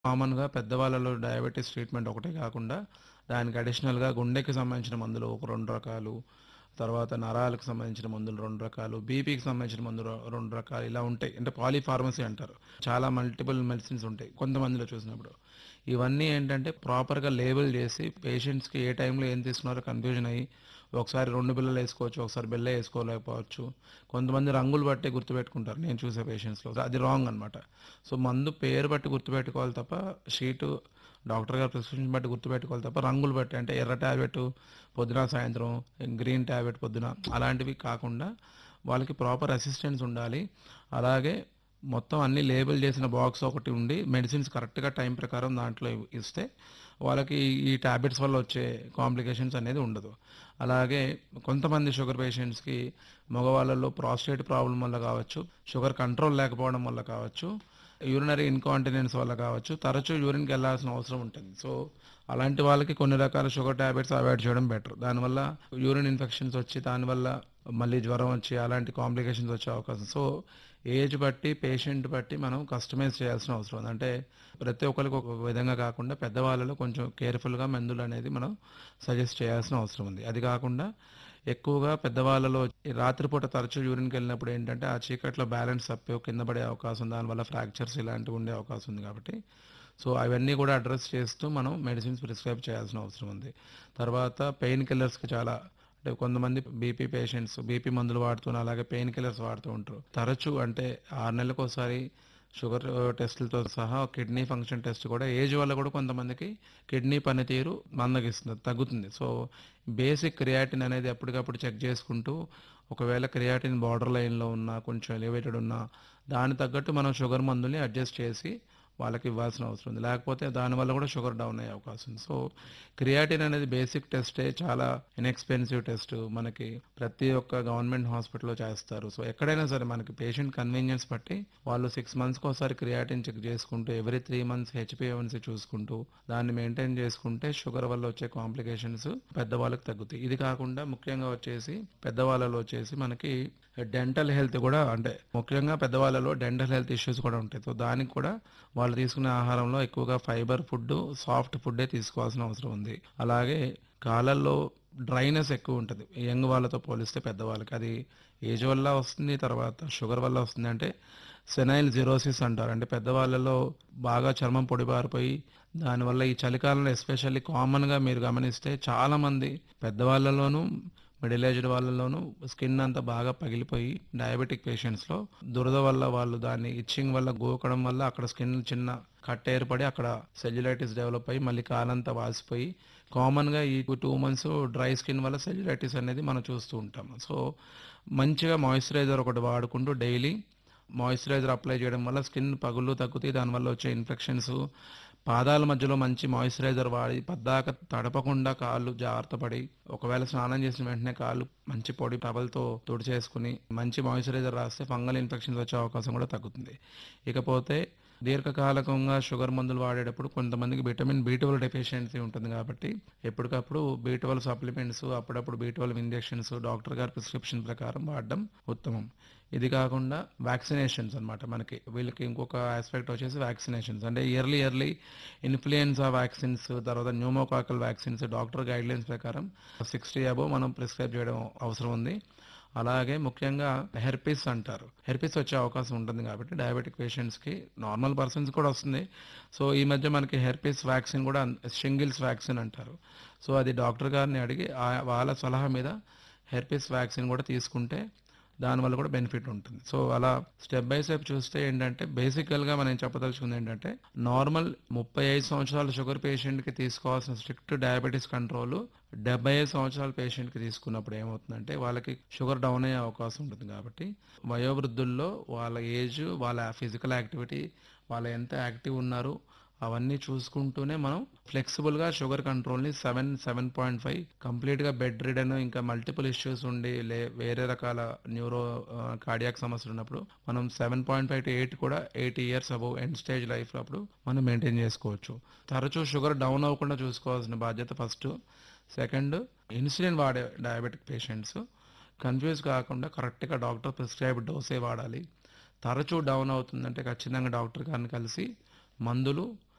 కామన్‌గా పెద్దవాళ్ళలో diabetes treatment ఒకటే కాకుండా, దానికి అడిషనల్‌గా గుండెకి సంబంధించిన మందులు ఒక 2 రకాలు, తర్వాత నరాలకు సంబంధించిన మందులు 2 రకాలు, బీపీకి సంబంధించిన మందులు 2 రకాలు ఇలా ఉంటాయి. అంటే పాలీఫార్మసీ అంటారు. చాలా మల్టిపుల్ మెడిసిన్స్ ఉంటాయి కొంతమందిలో చూసినప్పుడు. ఇవన్నీ ఏంటంటే ప్రాపర్‌గా లేబుల్ చేసి పేషెంట్స్‌కి ఏ టైంలో ఏం తీసుకున్నారో కన్‌ఫ్యూజన్ అయ్యి, ఒకసారి 2 బిళ్ళలు ఏసుకోవచ్చు, ఒకసారి బిళ్ళే ఏసుకోలేకపోవచ్చు. కొంతమంది రంగులు బట్టే గుర్తుపెట్టుకుంటారు నేను చూసే పేషెంట్స్‌లో. అది రాంగ్ అనమాట. సో, మందు పేరు బట్టి గుర్తుపెట్టుకోవాలి తప్ప, షీటు డాక్టర్ గారి ప్రిస్క్రిప్షన్ బట్టి గుర్తుపెట్టుకోవాలి తప్ప, రంగులు బట్టి అంటే ఎర్ర టాబ్లెటు పొద్దున, సాయంత్రం, గ్రీన్ టాబ్లెట్ పొద్దున అలాంటివి కాకుండా, వాళ్ళకి ప్రాపర్ అసిస్టెన్స్ ఉండాలి. అలాగే మొత్తం అన్నీ లేబుల్ చేసిన బాక్స్ ఒకటి ఉండి, మెడిసిన్స్ కరెక్ట్‌గా టైం ప్రకారం దాంట్లో ఇస్తే, వాళ్ళకి ఈ టాబ్లెట్స్ వల్ల వచ్చే కాంప్లికేషన్స్ అనేది ఉండదు. అలాగే కొంతమంది షుగర్ పేషెంట్స్‌కి మగవాళ్ళలో ప్రాస్టేట్ ప్రాబ్లమ్ వల్ల కావచ్చు, షుగర్ కంట్రోల్ లేకపోవడం వల్ల కావచ్చు, యూరినరీ ఇన్‌కాంటినెన్స్ వల్ల కావచ్చు, తరచూ యూరిన్‌కి వెళ్ళాల్సిన అవసరం ఉంటుంది. సో, అలాంటి వాళ్ళకి కొన్ని రకాల షుగర్ టాబ్లెట్స్ అవాయిడ్ చేయడం బెటర్. దానివల్ల యూరిన్ ఇన్ఫెక్షన్స్ వచ్చి, దానివల్ల మళ్ళీ జ్వరం వచ్చి, అలాంటి కాంప్లికేషన్స్ వచ్చే అవకాశం. సో, ఏజ్ బట్టి, పేషెంట్ బట్టి మనం కస్టమైజ్ చేయాల్సిన అవసరం ఉంది. అంటే ప్రతి ఒక్కళ్ళకి ఒక్కొక్క విధంగా కాకుండా, పెద్దవాళ్ళలో కొంచెం కేర్‌ఫుల్‌గా మందులనేది మనం సజెస్ట్ చేయాల్సిన అవసరం ఉంది. అది కాకుండా ఎక్కువగా పెద్దవాళ్ళలో రాత్రిపూట తరచూ యూరిన్‌కెళ్ళినప్పుడు ఏంటంటే, ఆ చీకట్లో బ్యాలెన్స్ తప్పి కింద పడే అవకాశం, దానివల్ల ఫ్రాక్చర్స్ ఇలాంటివి ఉండే అవకాశం ఉంది కాబట్టి, సో, అవన్నీ కూడా అడ్రెస్ చేస్తూ మనం మెడిసిన్స్ ప్రిస్క్రైబ్ చేయాల్సిన అవసరం ఉంది. తర్వాత పెయిన్ కిల్లర్స్‌కి చాలా అంటే కొంతమంది బీపీ పేషెంట్స్ బీపీ మందులు వాడుతూ, అలాగే పెయిన్ కిల్లర్స్ వాడుతూ ఉంటారు. తరచూ అంటే 6 నెలలకోసారి షుగర్ టెస్టులతో సహా కిడ్నీ ఫంక్షన్ టెస్ట్ కూడా ఏజ్ వల్ల కూడా కొంతమందికి కిడ్నీ పనితీరు మందగిస్తుంది, తగ్గుతుంది. సో, బేసిక్ క్రియాటిన్ అనేది ఎప్పటికప్పుడు చెక్ చేసుకుంటూ, ఒకవేళ క్రియాటిన్ బార్డర్ లైన్‌లో ఉన్నా, కొంచెం ఎలివేటెడ్ ఉన్నా, దానికి తగ్గట్టు మనం షుగర్ మందుల్ని అడ్జస్ట్ చేసి వాళ్ళకి ఇవ్వాల్సిన అవసరం ఉంది. లేకపోతే దానివల్ల కూడా షుగర్ డౌన్ అయ్యే అవకాశం ఉంది. సో, క్రియాటిన్ అనేది బేసిక్ టెస్టే చాలా ఇన్‌ఎక్స్‌పెన్సివ్ టెస్ట్. మనకి ప్రతి ఒక్క గవర్నమెంట్ హాస్పిటల్‌లో చేస్తారు. సో, ఎక్కడైనా సరే మనకి పేషెంట్ కన్వీనియన్స్ బట్టి వాళ్ళు 6 మంత్స్‌కోసారి క్రియాటిన్ చెక్ చేసుకుంటూ, ఎవ్రీ 3 మంత్స్ హెచ్‌బీఏవన్సీ చూసుకుంటూ, దాన్ని మెయింటైన్ చేసుకుంటే షుగర్ వల్ల వచ్చే కాంప్లికేషన్స్ పెద్దవాళ్ళకి తగ్గుతాయి. ఇది కాకుండా ముఖ్యంగా వచ్చేసి పెద్దవాళ్ళలో వచ్చేసి మనకి డెంటల్ హెల్త్ కూడా అంటే ముఖ్యంగా పెద్దవాళ్ళలో డెంటల్ హెల్త్ ఇష్యూస్ కూడా ఉంటాయి. సో, దానికి కూడా వాళ్ళు తీసుకునే ఆహారంలో ఎక్కువగా ఫైబర్ ఫుడ్డు, సాఫ్ట్ ఫుడ్డే తీసుకోవాల్సిన అవసరం ఉంది. అలాగే కాళ్ళల్లో డ్రైనెస్ ఎక్కువ ఉంటది. యంగ్ వాళ్ళతో పోలిస్తే పెద్దవాళ్ళకి. అది ఏజ్ వల్ల వస్తుంది, తర్వాత షుగర్ వల్ల వస్తుంది. అంటే సెనైల్ జిరోసిస్ అంటారు. అంటే పెద్దవాళ్ళలో బాగా చర్మం పొడిబారిపోయి, దానివల్ల ఈ చలికాలంలో ఎస్పెషల్లీ కామన్‌గా మీరు గమనిస్తే చాలామంది పెద్దవాళ్ళలోనూ, మిడిల్ ఏజ్డ్ వాళ్ళలోనూ స్కిన్ అంతా బాగా పగిలిపోయి, డయాబెటిక్ పేషెంట్స్‌లో దురద వల్ల వాళ్ళు దాన్ని ఇచ్చింగ్ వల్ల గోకడం వల్ల అక్కడ స్కిన్ చిన్న కట్ ఏర్పడి, అక్కడ సెల్యులైటిస్ డెవలప్ అయ్యి, మళ్ళీ కాలంతా వాసిపోయి, కామన్‌గా ఈ 2 మంత్స్ డ్రై స్కిన్ వల్ల సెల్యులైటిస్ అనేది మనం చూస్తూ ఉంటాం. సో, మంచిగా మాయిశ్చరైజర్ ఒకటి వాడుకుంటూ డైలీ మాయిశ్చరైజర్ అప్లై చేయడం వల్ల స్కిన్ పగుళ్ళు తగ్గుతాయి. దానివల్ల వచ్చే ఇన్ఫెక్షన్స్, పాదాల మధ్యలో మంచి మాయిశ్చరైజర్ వాడి పద్దాక తడపకుండా కాళ్ళు జాగ్రత్త పడి, ఒకవేళ స్నానం చేసిన వెంటనే కాళ్ళు మంచి పొడి టవల్‌తో తుడిచేసుకొని, మంచి మాయిశ్చరైజర్ రాస్తే ఫంగల్ ఇన్ఫెక్షన్స్ వచ్చే అవకాశం కూడా తగ్గుతుంది. ఇకపోతే దీర్ఘకాలికంగా షుగర్ మందులు వాడేటప్పుడు కొంతమందికి విటమిన్ బి12 డెఫిషియన్సీ ఉంటుంది కాబట్టి, ఎప్పటికప్పుడు బి12 సప్లిమెంట్స్, అప్పుడప్పుడు బి12 ఇంజెక్షన్స్ డాక్టర్ గారి ప్రిస్క్రిప్షన్ ప్రకారం వాడడం ఉత్తమం. ఇది కాకుండా వ్యాక్సినేషన్స్ అన్నమాట మనకి. వీళ్ళకి ఇంకొక యాస్పెక్ట్ వచ్చేసి వ్యాక్సినేషన్స్. అంటే ఇయర్లీ ఇయర్లీ ఇన్‌ఫ్లుయెన్జా వ్యాక్సిన్స్, తర్వాత న్యూమోకాకల్ వ్యాక్సిన్స్ డాక్టర్ గైడ్‌లైన్స్ ప్రకారం 60 అబోవ్ మనం ప్రిస్క్రైబ్ చేయడం అవసరం ఉంది. అలాగే ముఖ్యంగా హెర్పిస్ అంటారు. హెర్పిస్ వచ్చే అవకాశం ఉంటుంది కాబట్టి డయాబెటిక్ పేషెంట్స్‌కి నార్మల్ పర్సన్స్ కూడా వస్తుంది. సో, ఈ మధ్య మనకి హెర్పిస్ వ్యాక్సిన్ కూడా షింగిల్స్ వ్యాక్సిన్ అంటారు. సో, అది డాక్టర్ గారిని అడిగి ఆహ్, వాళ్ళ సలహా మీద హెర్పిస్ వ్యాక్సిన్ కూడా తీసుకుంటే దానివల్ల కూడా బెనిఫిట్ ఉంటుంది. సో, అలా స్టెప్ బై స్టెప్ చూస్తే ఏంటంటే బేసికల్‌గా మనం చెప్పదలుచుకుంది ఏంటంటే, నార్మల్ 35 సంవత్సరాల షుగర్ పేషెంట్‌కి తీసుకోవాల్సిన స్ట్రిక్ట్ డయాబెటిస్ కంట్రోల్ 75 సంవత్సరాల పేషెంట్‌కి తీసుకున్నప్పుడు ఏమవుతుందంటే, వాళ్ళకి షుగర్ డౌన్ అయ్యే అవకాశం ఉంటుంది కాబట్టి, వయోవృద్ధుల్లో వాళ్ళ ఏజ్, వాళ్ళ ఫిజికల్ యాక్టివిటీ, వాళ్ళు ఎంత యాక్టివ్ ఉన్నారు, అవన్నీ చూసుకుంటూనే మనం ఫ్లెక్సిబుల్‌గా షుగర్ కంట్రోల్‌ని 7, 7.5 కంప్లీట్‌గా బెడ్ రిడెన్ ఇంకా మల్టిపుల్ ఇష్యూస్ ఉండి, లే వేరే రకాల న్యూరో ఆహ్, కార్డియాక్ సమస్యలు ఉన్నప్పుడు మనం 7.5-8 కూడా 80 ఇయర్స్ అబోవ్ ఎండ్ స్టేజ్ లైఫ్‌లో అప్పుడు మనం మెయింటైన్ చేసుకోవచ్చు. తరచూ షుగర్ డౌన్ అవ్వకుండా చూసుకోవాల్సిన బాధ్యత ఫస్ట్. సెకండ్ ఇన్సులిన్ వాడే డయాబెటిక్ పేషెంట్స్ కన్‌ఫ్యూజ్ కాకుండా కరెక్ట్‌గా డాక్టర్ ప్రిస్క్రైబ్డ్ డోసే వాడాలి. తరచూ డౌన్ అవుతుందంటే ఖచ్చితంగా డాక్టర్ గారిని కలిసి మందులు